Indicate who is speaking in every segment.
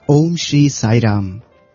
Speaker 1: ఓం శ్రీ సాయిరామ్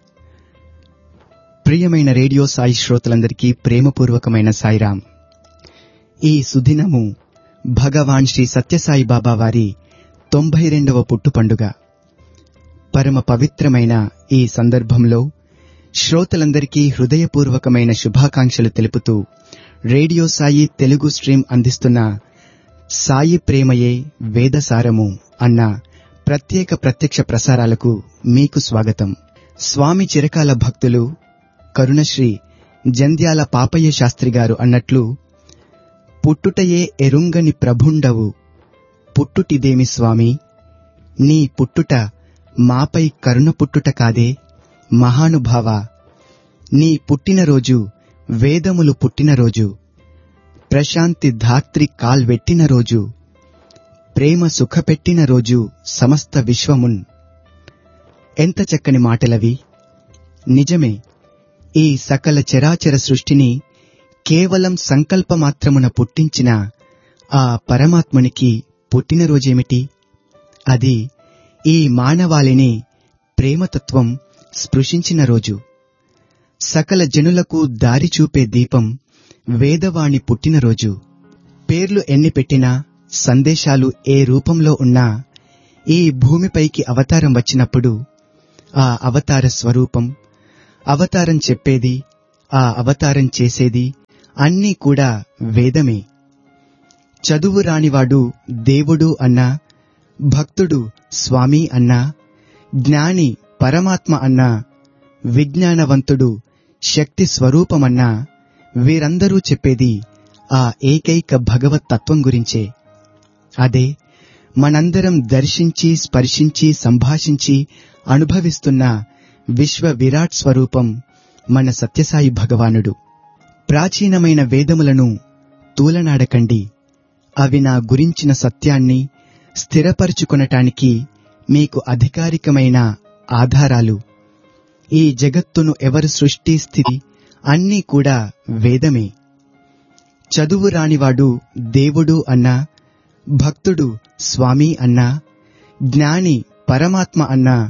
Speaker 1: ప్రియమైన రేడియో సాయి శ్రోతలందరికీ ప్రేమపూర్వకమైన సాయిరామ్ ఈ సుదినము భగవాన్ శ్రీ సత్యసాయి బాబా వారి తొంభై రెండవ పుట్టు పండుగ పరమ పవిత్రమైన ఈ సందర్భంలో శ్రోతలందరికీ హృదయపూర్వకమైన శుభాకాంక్షలు తెలుపుతూ రేడియో సాయి తెలుగు స్ట్రీమ్ అందిస్తున్న సాయి ప్రేమయే వేదసారము అన్న ప్రత్యేక ప్రత్యక్ష ప్రసారాలకు మీకు స్వాగతం స్వామి చిరకాల భక్తులు కరుణశ్రీ జంధ్యాల పాపయ్య శాస్త్రి గారు అన్నట్లు పుట్టుటయే ఎరుంగని ప్రభుండవు పుట్టుటిదేమి స్వామి నీ పుట్టుట మాపై కరుణ పుట్టుట కాదే మహానుభావ నీ పుట్టినరోజు వేదములు పుట్టినరోజు ప్రశాంతి ధాత్రి కాల్వెట్టిన రోజు ప్రేమ సుఖపెట్టిన రోజు సమస్త విశ్వమున్ ఎంత చక్కని మాటలవి నిజమే ఈ సకల చరాచర సృష్టిని కేవలం సంకల్పమాత్రమున పుట్టించిన ఆ పరమాత్మునికి పుట్టినరోజేమిటి అది ఈ మానవాళిని ప్రేమతత్వం స్పృశించిన రోజు సకల జనులకు దారి చూపే దీపం వేదవాణి పుట్టినరోజు పేర్లు ఎన్ని పెట్టినా సందేశాలు ఏ రూపంలో ఉన్నా ఈ భూమిపైకి అవతారం వచ్చినప్పుడు ఆ అవతార స్వరూపం అవతారం చెప్పేది ఆ అవతారం చేసేది అన్నీ కూడా వేదమే చదువు రానివాడు దేవుడు అన్నా భక్తుడు స్వామి అన్నా జ్ఞాని పరమాత్మ అన్నా విజ్ఞానవంతుడు శక్తి స్వరూపమన్నా వీరందరూ చెప్పేది ఆ ఏకైక భగవత్ తత్వం గురించే అదే మనందరం దర్శించి స్పర్శించి సంభాషించి అనుభవిస్తున్న విశ్వ విరాట్ స్వరూపం మన సత్యసాయి భగవానుడు ప్రాచీనమైన వేదములను తూలనాడకండి అవి నా గురించిన సత్యాన్ని స్థిరపరుచుకొనటానికి మీకు అధికారికమైన ఆధారాలు ఈ జగత్తును ఎవరు సృష్టి స్థితి అన్నీ కూడా వేదమే చదువు రానివాడు దేవుడు అన్నా భక్తుడు స్వామి అన్నా జ్ఞాని పరమాత్మ అన్నా